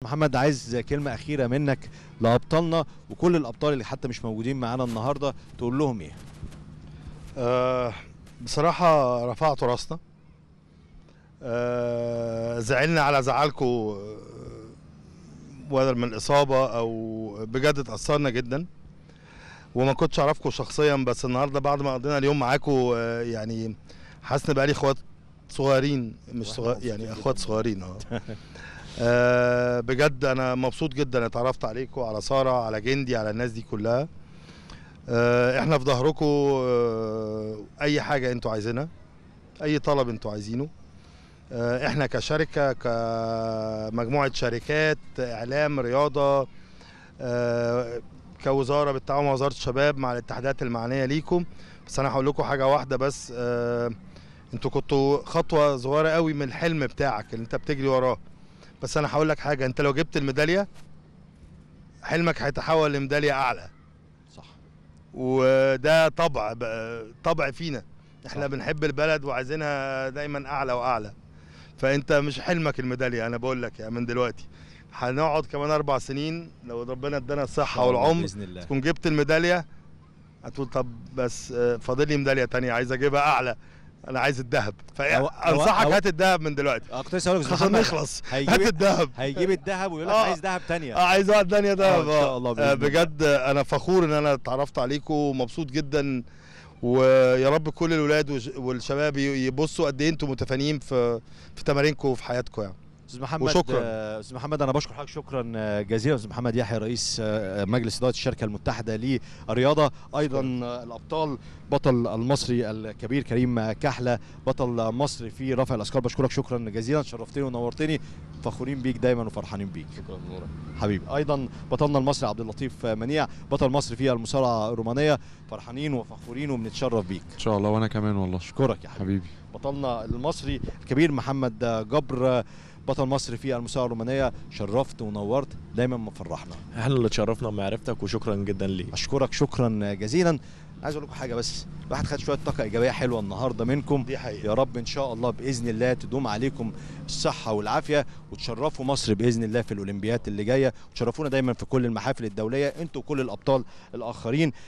محمد عايز كلمه اخيره منك لابطالنا وكل الابطال اللي حتى مش موجودين معانا النهارده تقول لهم ايه آه بصراحة رفعتوا راسنا آه زعلنا على زعلكم ولا من الإصابة أو بجد اتأثرنا جدا وما كنتش أعرفكم شخصيا بس النهاردة بعد ما قضينا اليوم معاكم آه يعني حاسس إن بقالي إخوات صغيرين مش وإحنا صغير مبسوطين يعني جداً إخوات والله. صغيرين اه آه بجد أنا مبسوط جدا اتعرفت عليكم على سارة على جندي على الناس دي كلها آه، احنا في ظهركم آه، اي حاجه انتوا عايزينها اي طلب انتوا عايزينه آه، احنا كشركه كمجموعه شركات اعلام رياضه آه، كوزاره بالتعاون مع وزاره الشباب مع الاتحادات المعنيه ليكم بس انا هقول لكم حاجه واحده بس آه، انتوا كنتوا خطوه صغيره قوي من الحلم بتاعك اللي انت بتجري وراه بس انا هقول لك حاجه انت لو جبت الميداليه حلمك هيتحول لميداليه اعلى صح وده طبع بقى- طبع فينا احنا صح. بنحب البلد وعايزينها دايما اعلى واعلى فانت مش حلمك الميداليه انا بقول لك يعني من دلوقتي هنقعد كمان اربع سنين لو ربنا ادانا الصحه والعمر باذن الله تكون جبت الميداليه هتقول طب بس آه، فاضل لي ميداليه تانية عايز اجيبها اعلى انا عايز الذهب أو- أو- فانصحك أو- هات الذهب من دلوقتي اه كنت لسه هقول لك عشان محمد نخلص هات هيجيب الذهب هيجيب الذهب ويقول لك آه. عايز ذهب تانية اه عايز واحد تانية ده آه، إن شاء الله بإذن آه الله. بجد انا فخور ان انا اتعرفت عليكم ومبسوط جدا ويا رب كل الولاد وش- والشباب ي- يبصوا قد ايه انتم متفانيين في في تمارينكم وفي حياتكم يعني استاذ محمد وشكراً. آه، استاذ محمد انا بشكر حضرتك شكرا آه، جزيلا استاذ محمد يحيى رئيس آه، مجلس اداره الشركه المتحده للرياضه ايضا آه، الابطال بطل المصري الكبير كريم كحله بطل مصر في رفع الاثقال بشكرك شكرا جزيلا شرفتني ونورتني فخورين بيك دايما وفرحانين بيك شكرا نورك حبيبي ايضا بطلنا المصري عبد اللطيف منيع بطل مصر في المصارعه الرومانيه فرحانين وفخورين وبنتشرف بيك ان شاء الله وانا كمان والله اشكرك يا حبيبي حبيبي بطلنا المصري الكبير محمد جبر بطل مصر في المصارعه الرومانيه شرفت ونورت دايما مفرحنا احنا اللي اتشرفنا بمعرفتك وشكرا جدا ليك اشكرك شكرا جزيلا عايز اقول لكم حاجه بس الواحد خد شويه طاقه ايجابيه حلوه النهارده منكم دي حقيقه يا رب ان شاء الله باذن الله تدوم عليكم الصحه والعافيه وتشرفوا مصر باذن الله في الاولمبيات اللي جايه وتشرفونا دايما في كل المحافل الدوليه انتوا وكل الابطال الاخرين